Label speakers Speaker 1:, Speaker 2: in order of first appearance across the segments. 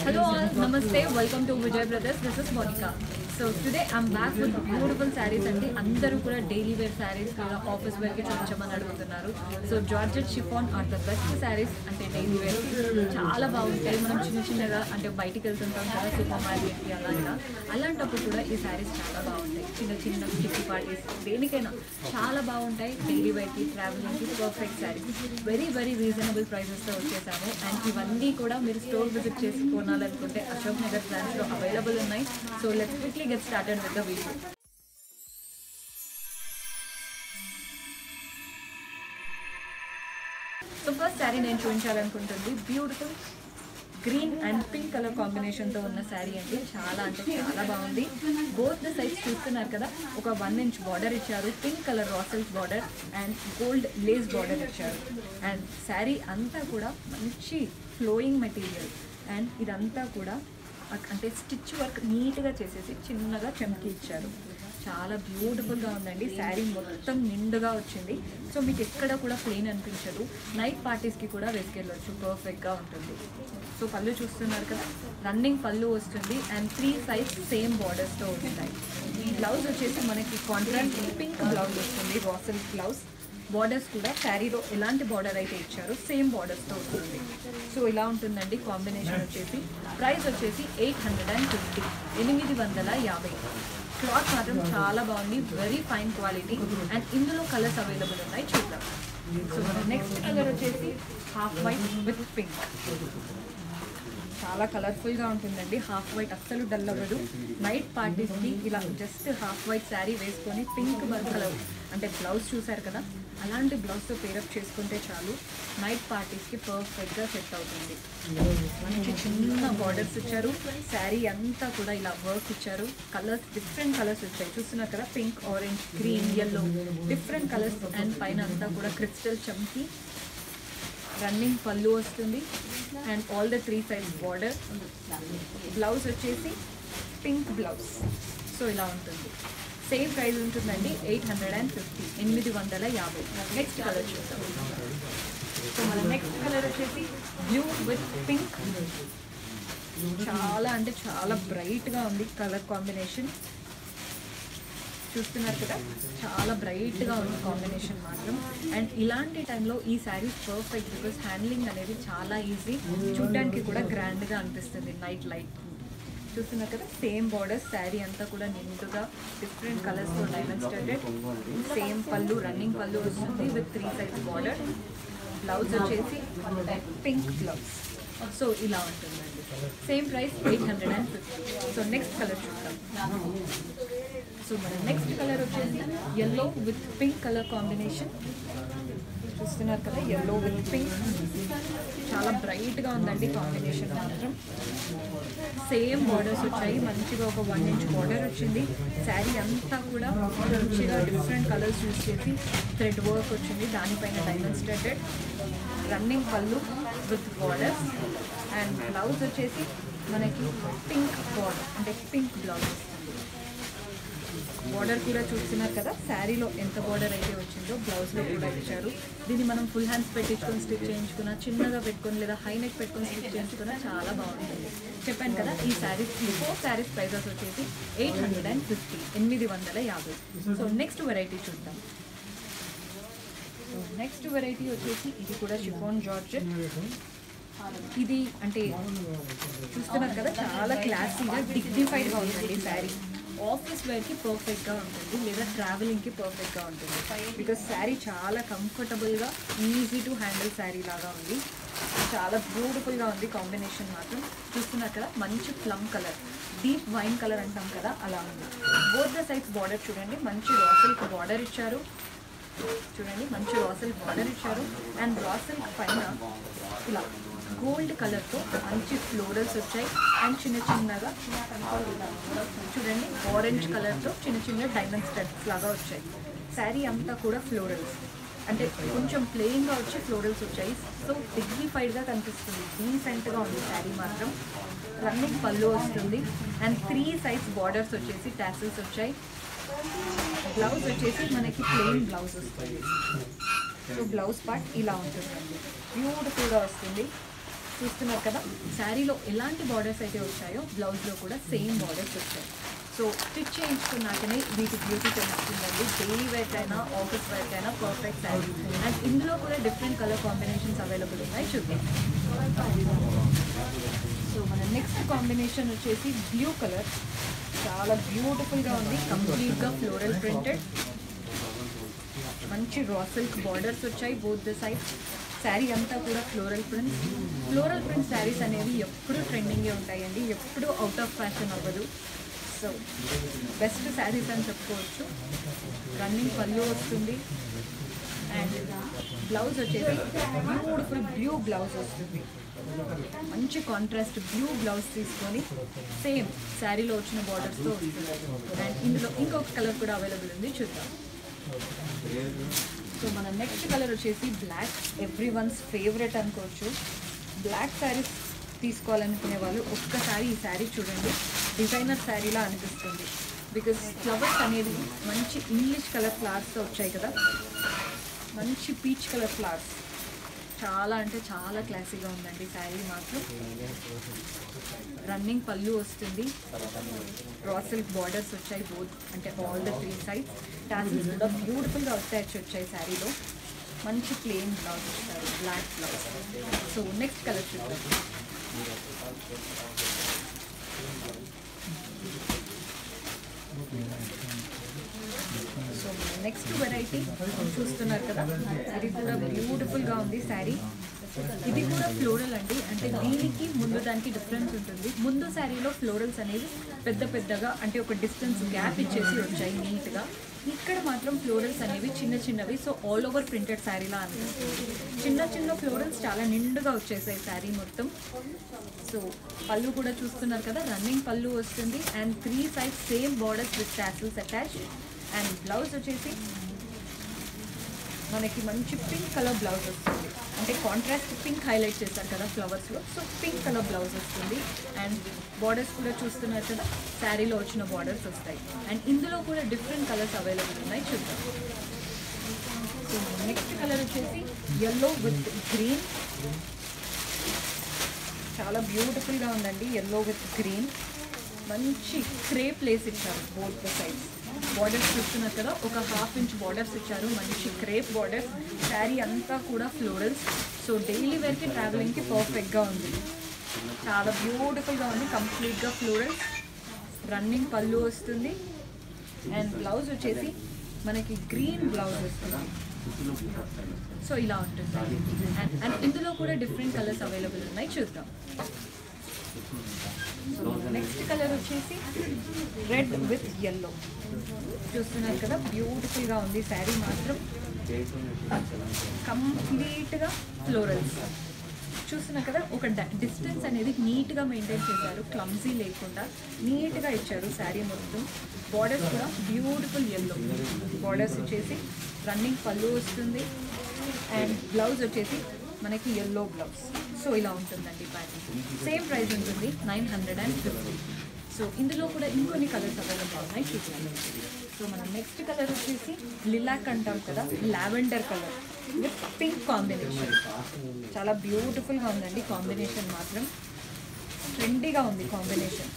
Speaker 1: Hello all, namaste, welcome to Vijay Brothers. This is Monica. So today I'm back with beautiful sarees అండి అందరూ కూడా daily wear saris కూడా office వేర్కి చూపించమని అడుగుతున్నారు so georgette chiffon are the best sarees అంటే daily wear చాలా బాగుంటాయి మనం చిన్న చిన్నగా అంటే బయటికి వెళ్తుంటాం కదా సూపర్ మార్కెట్కి అలాగా అలాంటప్పుడు కూడా ఈ శారీస్ చాలా బాగుంటాయి చిన్న చిన్న కిట్టి పార్టీస్ దేనికైనా చాలా బాగుంటాయి డైలీ వేర్కి ట్రావెలింగ్కి perfect sarees very very reasonable ప్రైసెస్తో వచ్చేసాము అండ్ ఇవన్నీ కూడా మీరు స్టోర్ విజిట్ చేసి కొనాలనుకుంటే అశోక్ నగర్ బ్రాంచ్లో అవైలబుల్ ఉన్నాయి so let's quickly get started with the video so first sari నేను చూపించాలనుకుంటుంది beautiful green and pink colour కాంబినేషన్తో ఉన్న శారీ అండి చాలా అంటే చాలా బాగుంది బోత్ ద సైడ్స్ చూస్తున్నారు కదా ఒక వన్ ఇంచ్ బార్డర్ ఇచ్చారు pink colour tassels border and gold lace border ఇచ్చారు అండ్ శారీ అంతా కూడా మంచి ఫ్లోయింగ్ మెటీరియల్ అండ్ ఇదంతా కూడా అక్- అంటే స్టిచ్ వర్క్ నీట్గా చేసేసి చిన్నగా చమ్కి ఇచ్చారు చాలా బ్యూటిఫుల్గా ఉందండి శారీ మొత్తం నిండుగా వచ్చింది సో మీకు ఎక్కడ కూడా ప్లెయిన్ అనిపించదు నైట్ పార్టీస్కి కూడా వేసుకెళ్ళొచ్చు పర్ఫెక్ట్గా ఉంటుంది సో పళ్ళు చూస్తున్నారు కదా రన్నింగ్ పళ్ళు వస్తుంది అండ్ త్రీ సైజ్ సేమ్ బార్డర్స్తో ఉంటాయి ఈ బ్లౌజ్ వచ్చేసి మనకి కాంట్రాక్ట్ పింక్ బ్లౌజ్ వస్తుంది రాసల్ బ్లౌజ్ బార్డర్స్ కూడా శారీలో ఎలాంటి బార్డర్ అయితే ఇచ్చారో సేమ్ బార్డర్స్తో వస్తుంది సో ఇలా ఉంటుందండి కాంబినేషన్ వచ్చేసి ప్రైస్ వచ్చేసి ఎయిట్ హండ్రెడ్ అండ్ ఫిఫ్టీ ఎనిమిది వందల యాభై క్లాత్ మాత్రం చాలా బాగుంది వెరీ ఫైన్ క్వాలిటీ అండ్ ఇందులో కలర్స్ అవైలబుల్ ఉన్నాయి చూద్దాం సో మన నెక్స్ట్ కలర్ వచ్చేసి హాఫ్ వైట్ విత్ పింక్ చాలా కలర్ఫుల్గా ఉంటుందండి హాఫ్ వైట్ అస్సలు డల్ అవ్వదు నైట్ పార్టీస్కి ఇలా జస్ట్ హాఫ్ వైట్ శారీ వేసుకొని పింక్ కలర్ అంటే బ్లౌజ్ చూసారు కదా అలాంటి బ్లౌజ్తో పేరప్ చేసుకుంటే చాలు నైట్ పార్టీస్కి పర్ఫెక్ట్గా సెట్ అవుతుంది మంచి చిన్న బార్డర్స్ ఇచ్చారు శారీ అంతా కూడా ఇలా వర్క్ ఇచ్చారు కలర్స్ డిఫరెంట్ కలర్స్ వచ్చాయి చూస్తున్నారు కదా pink orange green yellow different colours and పైన అంతా కూడా క్రిస్టల్ చమ్కి రన్నింగ్ పళ్ళు వస్తుంది and all the three size border blouse వచ్చేసి పింక్ బ్లౌజ్ సో ఇలా ఉంటుంది సేమ్ ప్రైస్ ఉంటుందండి ఎయిట్ హండ్రెడ్ అండ్ ఫిఫ్టీ ఎనిమిది వందల యాభై నెక్స్ట్ కలర్ చూద్దాం సో మన నెక్స్ట్ కలర్ వచ్చేసి బ్లూ విత్ పింక్ చాలా అంటే చాలా బ్రైట్గా ఉంది కలర్ కాంబినేషన్ చూస్తున్నారు కదా చాలా బ్రైట్గా ఉంది కాంబినేషన్ మాత్రం అండ్ ఇలాంటి టైంలో ఈ శారీస్ పర్ఫెక్ట్ బికాస్ హ్యాండ్లింగ్ అనేది చాలా ఈజీ చూడడానికి కూడా గ్రాండ్గా అనిపిస్తుంది నైట్ లైట్ చూస్తున్నారు కదా సేమ్ బార్డర్ శారీ అంతా కూడా నిండుగా డిఫరెంట్ కలర్స్తో డైమండ్ స్టార్టెడ్ సేమ్ పళ్ళు రన్నింగ్ పళ్ళు వస్తుంది with three size border blouse వచ్చేసి పింక్ బ్లౌజ్ సో ఇలా ఉంటుందండి same price eight hundred and fifty so next colour చూద్దాం సో మన నెక్స్ట్ కలర్ వచ్చేసి yellow with pink colour combination చూస్తున్నారు కదా ఎల్లో విత్ పింక్ చాలా బ్రైట్గా ఉందండి కాంబినేషన్ మాత్రం సేమ్ బార్డర్స్ వచ్చాయి మంచిగా ఒక వన్ ఇంచ్ బార్డర్ వచ్చింది శారీ అంతా కూడా మంచిగా డిఫరెంట్ కలర్స్ యూస్ చేసి థ్రెడ్ వర్క్ వచ్చింది దానిపైన డైమండ్ స్టెడెడ్ రన్నింగ్ పళ్ళు విత్ బార్డర్స్ అండ్ బ్లౌజ్ వచ్చేసి మనకి పింక్ బార్డర్ అంటే పింక్ బ్లౌజ్ వస్తుంది బార్డర్ కూడా చూస్తున్నారు కదా శారీలో ఎంత బార్డర్ అయితే వచ్చిందో బ్లౌజ్లో కూడా ఇచ్చారు దీన్ని మనం ఫుల్ హ్యాండ్స్ పెట్టించుకొని స్టిచ్ చేయించుకున్నా చిన్నగా పెట్టుకొని లేదా హై నెక్ పెట్టుకొని స్టిచ్ చేయించుకున్నా చాలా బాగుంటుంది చెప్పాను కదా ఈ శారీస్ ఈ ఫోర్ శారీస్ ప్రైజెస్ వచ్చేసి ఎయిట్ హండ్రెడ్ అండ్ ఫిఫ్టీ ఎనిమిది వందల యాభై సో నెక్స్ట్ వెరైటీ చూద్దాం సో నెక్స్ట్ వెరైటీ వచ్చేసి ఇది కూడా షిఫాన్ జార్జెట్ ఇది అంటే చూస్తున్నారు కదా చాలా క్లాసీగా డిగ్నిఫైడ్గా ఉందండి శారీ ఆఫీస్ వేర్కి పర్ఫెక్ట్గా ఉంటుంది లేదా ట్రావెలింగ్కి పర్ఫెక్ట్గా ఉంటుంది బికాస్ శారీ చాలా కంఫర్టబుల్గా ఈజీ టు హ్యాండిల్ శారీ లాగా ఉంది చాలా బ్యూటిఫుల్గా ఉంది కాంబినేషన్ మాత్రం చూస్తున్నారు కదా మంచి plum colour deep wine colour అంటాం కదా అలా ఉంది బోత్ ద సైడ్స్ బార్డర్ చూడండి మంచి రాసల్కి బార్డర్ ఇచ్చారు చూడండి మంచి రాసల్ బార్డర్ ఇచ్చారు అండ్ రాసల్ పైన ఇలా గోల్డ్ కలర్తో మంచి ఫ్లోరల్స్ వచ్చాయి అండ్ చిన్న చిన్నగా చూడండి ఆరెంజ్ కలర్తో చిన్న చిన్న డైమండ్ స్టడ్స్ లాగా వచ్చాయి శారీ అంతా కూడా ఫ్లోరల్స్ అంటే కొంచెం ప్లెయిన్గా వచ్చి ఫ్లోరల్స్ వచ్చాయి సో డిగ్నిఫైడ్గా కనిపిస్తుంది డీసెంట్గా ఉంది శారీ మాత్రం రన్నింగ్ పళ్ళు వస్తుంది అండ్ త్రీ సైజ్ బార్డర్స్ వచ్చేసి టాసిల్స్ వచ్చాయి బ్లౌజ్ వచ్చేసి మనకి ప్లెయిన్ బ్లౌజ్ వస్తుంది సో బ్లౌజ్ పార్ట్ ఇలా ఉంటుందండి బ్యూటిఫుల్గా వస్తుంది చూస్తున్నారు కదా శారీలో ఎలాంటి బార్డర్స్ అయితే వచ్చాయో బ్లౌజ్లో కూడా సేమ్ బార్డర్స్ వచ్చాయి సో స్టిచ్ చేయించుకున్నాకనే వీటి బ్యూటీ తెలుస్తుందండి డైలీ వేర్ అయినా ఆఫీస్ వేర్ అయినా పర్ఫెక్ట్ శారీ అండ్ ఇందులో కూడా డిఫరెంట్ కలర్ కాంబినేషన్స్ అవైలబుల్ ఉన్నాయి చూద్దాం సో మన నెక్స్ట్ కాంబినేషన్ వచ్చేసి బ్లూ కలర్ చాలా బ్యూటిఫుల్గా ఉంది కంప్లీట్గా ఫ్లోరల్ ప్రింటెడ్ మంచి రా సిల్క్ బార్డర్స్ వచ్చాయి బోత్ ద సైడ్ శారీ అంతా కూడా floral prints floral print saris అనేవి ఎప్పుడు ట్రెండింగే ఉంటాయండి ఎప్పుడు అవుట్ ఆఫ్ ఫ్యాషన్ అవ్వదు సో బెస్ట్ శారీస్ అని చెప్పుకోవచ్చు రన్నింగ్ పళ్ళు వస్తుంది అండ్ బ్లౌజ్ వచ్చేసి బ్యూటిఫుల్ బ్లూ బ్లౌజ్ వస్తుంది మంచి కాంట్రాస్ట్ బ్లూ బ్లౌజ్ తీసుకొని సేమ్ శారీలో వచ్చిన బార్డర్స్తో వస్తుంది అండ్ ఇందులో ఇంకొక కలర్ కూడా అవైలబుల్ ఉంది చూద్దాం సో మన నెక్స్ట్ కలర్ వచ్చేసి బ్లాక్ ఎవ్రీ వన్స్ ఫేవరెట్ అనుకోవచ్చు బ్లాక్ శారీస్ తీసుకోవాలనుకునే వాళ్ళు ఒక్కసారి ఈ శారీ చూడండి డిజైనర్ శారీలా అనిపిస్తుంది బికాస్ ఫ్లవర్స్ అనేది మంచి ఇంగ్లీష్ కలర్ ఫ్లవర్స్తో వచ్చాయి కదా మంచి పీచ్ కలర్ ఫ్లవర్స్ చాలా అంటే చాలా క్లాసీగా ఉందండి శారీ మాత్రం రన్నింగ్ పళ్ళు వస్తుంది రా సిల్క్ బార్డర్స్ వచ్చాయి బోత్ అంటే all the three sides tassels కూడా బ్యూటిఫుల్గా అటాచ్ వచ్చాయి శారీలో మంచి ప్లెయిన్ బ్లౌజ్ ఇస్తారు black blouse so next colour చూద్దాం సో నెక్స్ట్ వెరైటీ చూస్తున్నారు కదా అది కూడా బ్యూటిఫుల్గా ఉంది శారీ ఇది కూడా ఫ్లోరల్ అండి అంటే దీనికి ముందు దానికి డిఫరెన్స్ ఉంటుంది ముందు శారీలో ఫ్లోరల్స్ అనేవి పెద్ద పెద్దగా అంటే ఒక డిస్టెన్స్ గ్యాప్ ఇచ్చేసి వచ్చాయి నీట్గా ఇక్కడ మాత్రం ఫ్లోరల్స్ అనేవి చిన్న చిన్నవి సో ఆల్ ఓవర్ ప్రింటెడ్ శారీలా అనిపిస్తుంది చిన్న చిన్న ఫ్లోరల్స్ చాలా నిండుగా వచ్చేసాయి శారీ మొత్తం సో పళ్ళు కూడా చూస్తున్నారు కదా రన్నింగ్ పళ్ళు వస్తుంది and three side same borders with tassels attach and blouse వచ్చేసి మనకి మంచి పింక్ కలర్ బ్లౌజ్ వస్తుంది అంటే కాంట్రాస్ట్ పింక్ హైలైట్ చేస్తారు కదా ఫ్లవర్స్లో సో పింక్ కలర్ బ్లౌజ్ వస్తుంది అండ్ బార్డర్స్ కూడా చూస్తున్నారు కదా శారీలో వచ్చిన బార్డర్స్ వస్తాయి అండ్ ఇందులో కూడా డిఫరెంట్ కలర్స్ అవైలబుల్ ఉన్నాయి చూద్దాం సో నెక్స్ట్ కలర్ వచ్చేసి ఎల్లో విత్ గ్రీన్ చాలా బ్యూటిఫుల్గా ఉందండి ఎల్లో విత్ గ్రీన్ మంచి క్రేప్ లేస్ ఇచ్చారు బోత్ ద సైడ్స్ బార్డర్స్ చూస్తున్నారు కదా ఒక హాఫ్ ఇంచ్ బార్డర్స్ ఇచ్చారు మంచి క్రేప్ బార్డర్స్ శారీ అంతా కూడా ఫ్లోరల్స్ సో డైలీ వేర్కి ట్రావెలింగ్కి పర్ఫెక్ట్గా ఉంది చాలా బ్యూటిఫుల్గా ఉంది కంప్లీట్గా ఫ్లోరల్స్ రన్నింగ్ పళ్ళు వస్తుంది అండ్ బ్లౌజ్ వచ్చేసి మనకి గ్రీన్ బ్లౌజ్ వస్తుంది సో ఇలా ఉంటుంది అండ్ అండ్ ఇందులో కూడా డిఫరెంట్ కలర్స్ అవైలబుల్ ఉన్నాయి చూద్దాం సో నెక్స్ట్ కలర్ వచ్చేసి రెడ్ విత్ ఎల్లో చూస్తున్నారు కదా బ్యూటిఫుల్గా ఉంది శారీ మాత్రం కంప్లీట్గా ఫ్లోరల్స్ చూస్తున్నారు కదా ఒక డిస్టెన్స్ అనేది నీట్గా మెయింటైన్ చేశారు క్లమ్జీ లేకుండా నీట్గా ఇచ్చారు శారీ మొత్తం బార్డర్స్ కూడా బ్యూటిఫుల్ ఎల్లో బార్డర్స్ వచ్చేసి రన్నింగ్ పళ్ళు వస్తుంది అండ్ బ్లౌజ్ వచ్చేసి మనకి ఎల్లో బ్లౌజ్ సో ఇలా ఉంటుందండి ప్యాటర్న్ సేమ్ ప్రైస్ ఉంటుంది nine hundred and fifty so ఇందులో కూడా ఇంకొన్ని కలర్స్ అవైలబుల్ ఉన్నాయి చూసాను సో మనం నెక్స్ట్ కలర్ వచ్చేసి లిలాక్ అంటాం కదా lavender colour with pink combination చాలా బ్యూటిఫుల్గా ఉందండి కాంబినేషన్ మాత్రం ట్రెండీగా ఉంది కాంబినేషన్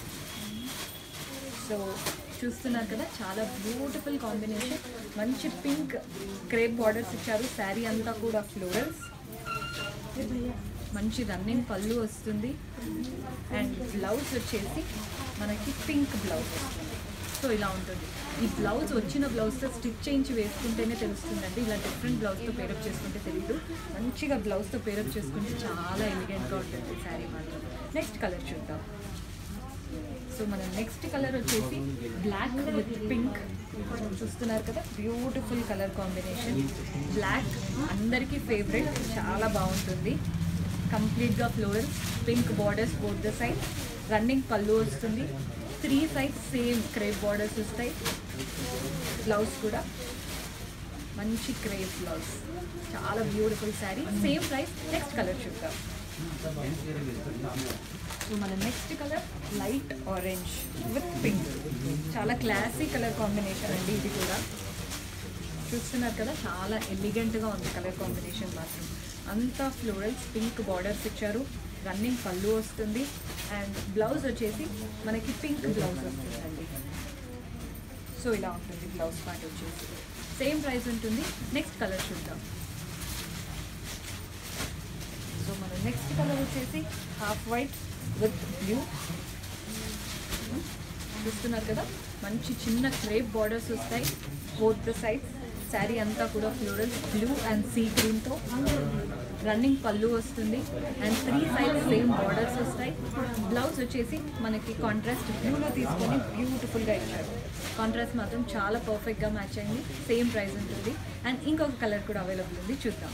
Speaker 1: సో చూస్తున్నారు కదా చాలా బ్యూటిఫుల్ కాంబినేషన్ మంచి పింక్ క్రేప్ బార్డర్స్ ఇచ్చారు శారీ అంతా కూడా ఫ్లోరల్స్ మంచి రన్నింగ్ పళ్ళు వస్తుంది అండ్ బ్లౌజ్ వచ్చేసి మనకి పింక్ బ్లౌజ్ వస్తుంది సో ఇలా ఉంటుంది ఈ బ్లౌజ్ వచ్చిన బ్లౌజ్తో స్టిచ్ చేయించి వేసుకుంటేనే తెలుస్తుందండి ఇలా డిఫరెంట్ బ్లౌజ్తో పేరప్ చేసుకుంటే తెలియదు మంచిగా బ్లౌజ్తో పేరప్ చేసుకుంటే చాలా ఎలిగెంట్గా ఉంటుంది శారీ మాత్రం నెక్స్ట్ కలర్ చూద్దాం సో మన నెక్స్ట్ కలర్ వచ్చేసి బ్లాక్ విత్ పింక్ చూస్తున్నారు కదా బ్యూటిఫుల్ కలర్ కాంబినేషన్ బ్లాక్ అందరికీ ఫేవరెట్ చాలా బాగుంటుంది కంప్లీట్గా floral pink borders both the side running పళ్ళు వస్తుంది three sides same crepe borders వస్తాయి బ్లౌజ్ కూడా మంచి క్రేప్ బ్లౌజ్ చాలా beautiful sari same price next colour చూద్దాం సో మన next colour light orange with pink చాలా క్లాసీ కలర్ కాంబినేషన్ అండి ఇది కూడా చూస్తున్నారు కదా చాలా ఎలిగెంట్గా ఉంది కలర్ కాంబినేషన్ మాత్రం అంతా ఫ్లోరల్స్ పింక్ బార్డర్స్ ఇచ్చారు రన్నింగ్ పళ్ళు వస్తుంది అండ్ బ్లౌజ్ వచ్చేసి మనకి పింక్ బ్లౌజ్ వస్తుందండి సో ఇలా ఉంటుంది బ్లౌజ్ పార్ట్ వచ్చేసి సేమ్ ప్రైస్ ఉంటుంది నెక్స్ట్ కలర్ చూద్దాం సో మన నెక్స్ట్ కలర్ వచ్చేసి హాఫ్ వైట్ విత్ బ్లూ చూస్తున్నారు కదా మంచి చిన్న క్రేప్ బార్డర్స్ వస్తాయి బోత్ ద సైడ్స్ శారీ అంతా కూడా ఫ్లోరల్ బ్లూ అండ్ సీ గ్రీన్తో రన్నింగ్ పళ్ళు వస్తుంది and three sides same borders వస్తాయి బ్లౌజ్ వచ్చేసి మనకి కాంట్రాస్ట్ బ్లూలో తీసుకొని బ్యూటిఫుల్గా ఇచ్చారు కాంట్రాస్ట్ మాత్రం చాలా పర్ఫెక్ట్గా మ్యాచ్ అయింది సేమ్ ప్రైస్ ఉంటుంది అండ్ ఇంకొక కలర్ కూడా అవైలబుల్ ఉంది చూద్దాం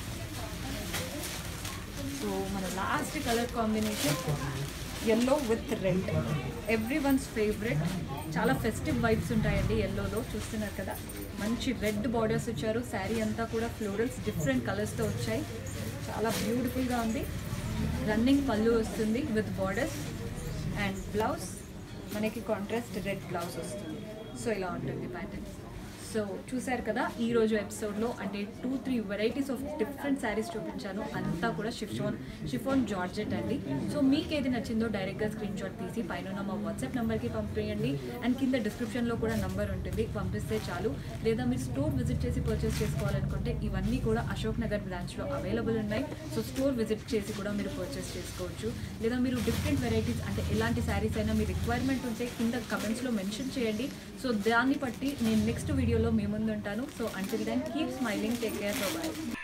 Speaker 1: సో మన last colour combination yellow with red everyone's favourite చాలా ఫెస్టివ్ వైబ్స్ ఉంటాయండి ఎల్లోలో చూస్తున్నారు కదా మంచి రెడ్ బార్డర్స్ వచ్చారు శారీ అంతా కూడా ఫ్లోరల్స్ డిఫరెంట్ కలర్స్తో వచ్చాయి చాలా బ్యూటిఫుల్గా ఉంది రన్నింగ్ పళ్ళు వస్తుంది విత్ బార్డర్స్ అండ్ బ్లౌజ్ మనకి కాంట్రాస్ట్ రెడ్ బ్లౌజ్ వస్తుంది సో ఇలా ఉంటుంది ప్యాటర్న్ సో చూశారు కదా ఈ రోజు ఎపిసోడ్లో అంటే two three varieties of different saris చూపించాను అంతా కూడా షిఫోన్ షిఫోన్ జార్జెట్ అండి సో మీకు ఏది నచ్చిందో డైరెక్ట్గా స్క్రీన్ షాట్ తీసి పైన ఉన్న మా వాట్సాప్ నెంబర్కి పంపించండి అండ్ కింద డిస్క్రిప్షన్లో కూడా నంబర్ ఉంటుంది పంపిస్తే చాలు లేదా మీరు స్టోర్ విజిట్ చేసి పర్చేస్ చేసుకోవాలనుకుంటే ఇవన్నీ కూడా అశోక్ నగర్ బ్రాంచ్లో అవైలబుల్ ఉన్నాయి సో స్టోర్ విజిట్ చేసి కూడా మీరు పర్చేస్ చేసుకోవచ్చు లేదా మీరు డిఫరెంట్ వెరైటీస్ అంటే ఎలాంటి శారీస్ అయినా మీ రిక్వైర్మెంట్ ఉంటే కింద కమెంట్స్లో మెన్షన్ చేయండి సో దాన్ని బట్టి నేను నెక్స్ట్ వీడియోలో మీ ముందు ఉంటాను so until then keep smiling take care bye